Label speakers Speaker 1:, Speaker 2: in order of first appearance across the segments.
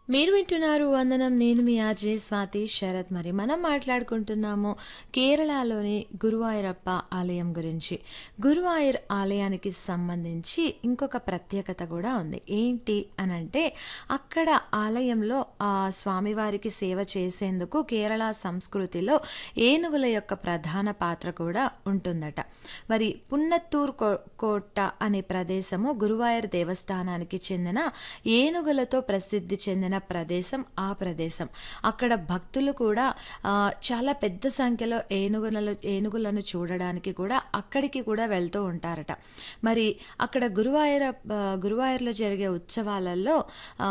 Speaker 1: మీరు వింటున్నారు వందనం నేను మీ ఆర్జే స్వాతి శరత్ మరి మనం మాట్లాడుకుంటున్నాము కేరళలోని గురువాయూరప్ప ఆలయం గురించి గురువాయూర్ ఆలయానికి సంబంధించి ఇంకొక ప్రత్యేకత కూడా ఉంది ఏంటి అని అంటే అక్కడ ఆలయంలో ఆ స్వామివారికి సేవ చేసేందుకు కేరళ సంస్కృతిలో ఏనుగుల యొక్క ప్రధాన పాత్ర కూడా ఉంటుందట మరి పున్నత్తూర్ కో- కోట అనే ప్రదేశము గురువాయూర్ దేవస్థానానికి చెందిన ఏనుగులతో ప్రసిద్ధి చెందిన ప్రదేశం ఆ ప్రదేశం అక్కడ భక్తులు కూడా ఆ, చాలా పెద్ద సంఖ్యలో ఏనుగులను ఏనుగులను చూడడానికి కూడా అక్కడికి కూడా వెళ్తూ ఉంటారట మరి అక్కడ గురువాయూర ఆ, గురువాయూర్లో జరిగే ఉత్సవాలలో ఆ,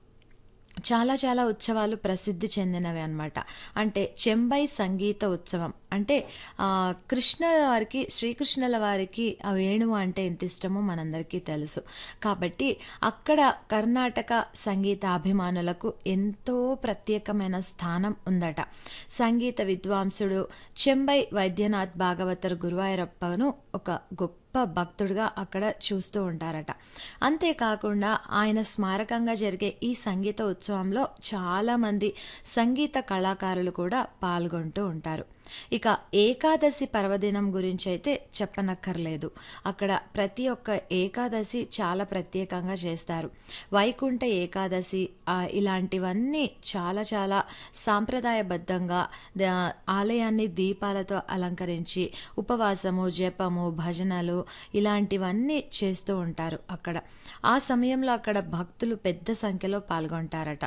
Speaker 1: చాలా చాలా ఉత్సవాలు ప్రసిద్ధి చెందినవి అన్నమాట అంటే చెంబై సంగీత ఉత్సవం అంటే ఆ, కృష్ణుల వారికి శ్రీకృష్ణుల వారికి ఆ వేణువు అంటే ఎంత ఇష్టమో మనందరికీ తెలుసు కాబట్టి అక్కడ కర్ణాటక సంగీత అభిమానులకు ఎంతో ప్రత్యేకమైన స్థానం ఉందట సంగీత విద్వాంసుడు చెంబై వైద్యనాథ్ భాగవతర్ గురువాయూరప్పను ఒక గొప్ప భక్తుడిగా అక్కడ చూస్తూ ఉంటారట అంతేకాకుండా ఆయన స్మారకంగా జరిగే ఈ సంగీత ఉత్సవంలో చాలామంది సంగీత కళాకారులు కూడా పాల్గొంటూ ఉంటారు ఇక ఏకాదశి పర్వదినం గురించి అయితే చెప్పనక్కర్లేదు అక్కడ ప్రతి ఒక్క ఏకాదశి చాలా ప్రత్యేకంగా చేస్తారు వైకుంఠ ఏకాదశి ఆ, ఇలాంటివన్నీ చాలా చాలా సాంప్రదాయబద్ధంగా ద- ఆలయాన్ని దీపాలతో అలంకరించి ఉపవాసము జపము భజనలు ఇలాంటివన్నీ చేస్తూ ఉంటారు అక్కడ ఆ సమయంలో అక్కడ భక్తులు పెద్ద సంఖ్యలో పాల్గొంటారట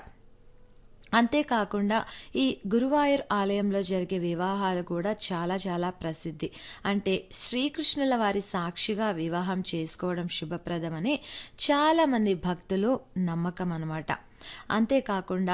Speaker 1: అంతేకాకుండా ఈ గురువాయూర్ ఆలయంలో జరిగే వివాహాలు కూడా చాలా చాలా ప్రసిద్ధి అంటే శ్రీకృష్ణుల వారి సాక్షిగా వివాహం చేసుకోవడం శుభప్రదమని చాలామంది భక్తులు నమ్మకం అన్నమాట అంతేకాకుండా